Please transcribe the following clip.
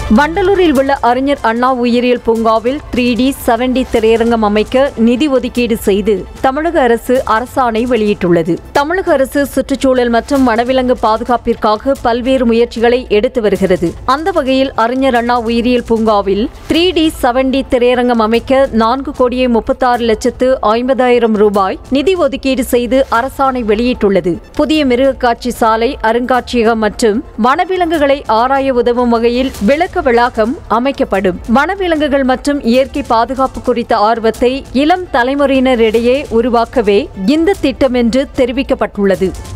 வண்டலூரில் உள்ள அறிஞர் அண்ணா உயிரியல் பூங்காவில் த்ரீ டி செவன் டி திரையரங்கம் அமைக்க நிதி ஒதுக்கீடு செய்து தமிழக அரசு அரசாணை வெளியிட்டுள்ளது தமிழக அரசு சுற்றுச்சூழல் மற்றும் வனவிலங்கு பாதுகாப்பிற்காக பல்வேறு முயற்சிகளை எடுத்து வருகிறது அந்த வகையில் அறிஞர் அண்ணா உயிரியல் பூங்காவில் த்ரீ டி செவன் டி திரையரங்கம் அமைக்க நான்கு கோடியே முப்பத்தாறு லட்சத்து ஐம்பதாயிரம் ரூபாய் நிதி ஒதுக்கீடு செய்து அரசாணை வெளியிட்டுள்ளது புதிய மிருக காட்சி சாலை அருங்காட்சியகம் மற்றும் வனவிலங்குகளை ஆராய உதவும் வகையில் விளக்க வளாகம் அமைக்கப்படும் வனவிலங்குகள் மற்றும் இயற்கை பாதுகாப்பு குறித்த ஆர்வத்தை இளம் தலைமுறையினரிடையே உருவாக்கவே இந்த திட்டம் என்று தெரிவிக்கப்பட்டுள்ளது